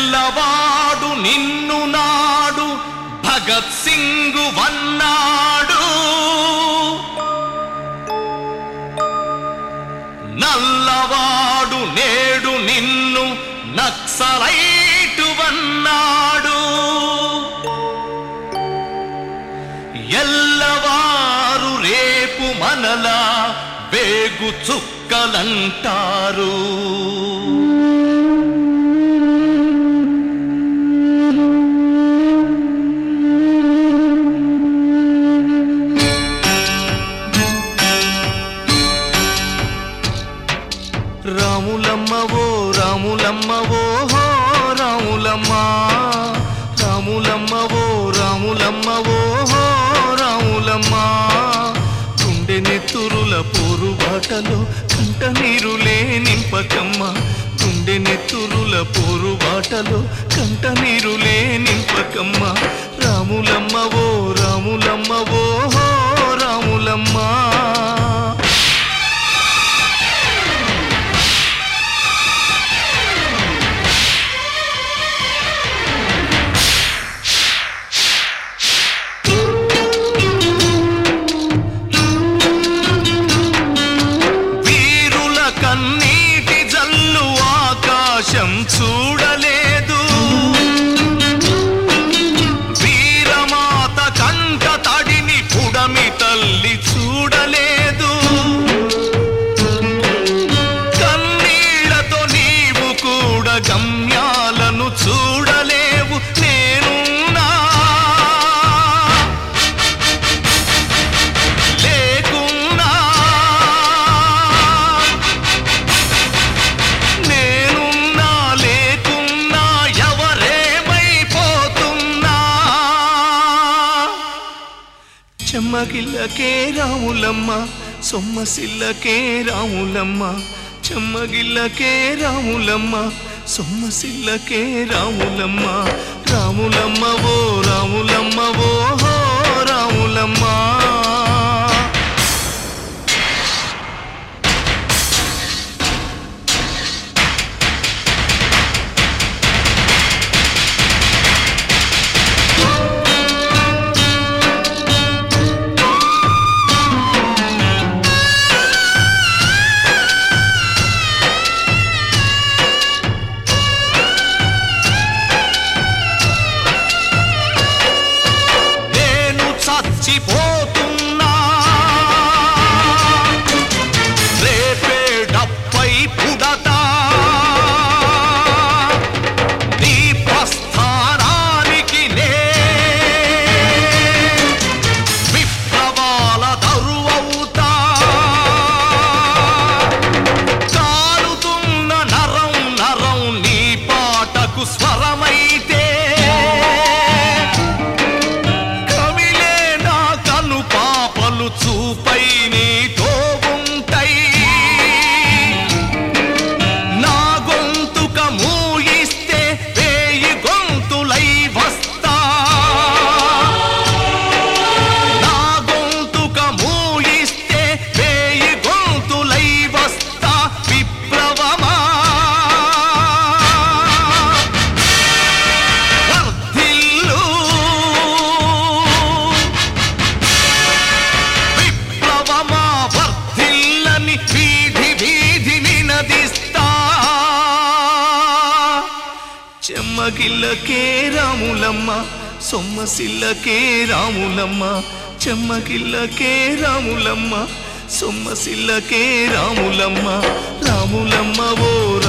తెల్లవాడు నిన్ను నాడు భగత్ సింగు వన్నాడు నల్లవాడు నేడు నిన్ను నక్సలైటు వన్నాడు ఎల్లవారు రేపు మనలా వేగు చుక్కలంటారు రాములమ్మవో రాములమ్మవో హో రాములమ్మ రాములమ్మవో రాములమ్మవో హో రాములమ్మ గుండె నెత్తురుల పోరు బాటలో కంట నీరులే నింపకమ్మ గుండె నెత్తురుల పోరు బాటలో కంట నీరులే నింపకమ్మ రాములమ్మవో రాములమ్మవో హో రాములమ్మ వీరుల కన్నీటి జల్లు ఆకాశం చూడలేదు వీరమాత కంట తడిని పుడమి తల్లి చూడలేదు కన్నీళ్లతో నీవు కూడా గమ్యాలను చూడలేవు నేనున్నా లేకున్నా నేనున్నా లేకున్నా ఎవరేమైపోతున్నా చెమ్మగిల్లకే రాములమ్మ సొమ్మసిల్లకే రాములమ్మ చెమ్మగిల్లకే రాములమ్మ సొమ్మసిల్లకే రాములమ్మ రాములమ్మ ఓ రాములమ్మ ఓ హో రాములమ్మ నేను చచ్చిపోతున్నా రేపే డప్పై పుడతా నీ ప్రస్థానానికి నే విప్లవాల దరువవుతా కాలుతున్న నరం నరం నీ పాటకు స్వరమైతే కమిలే నా కను పాపలు చూపై నీతో ఉంటాయి నా గొంతుక మూయిస్తే వేయి గొంతులై వస్తా నా గొంతుక మూయిస్తే వేయి గొంతులై వస్తా విప్లవమా వర్ధిల్లు విప్లవమా వర్ధిల్లని వీధి వీధిని నదిస్తా చెమ్మగిల్లకే రాములమ్మ సొమ్మసిల్లకే రాములమ్మ చెమ్మగిల్లకే రాములమ్మ సొమ్మసిల్లకే రాములమ్మ రాములమ్మ ఓ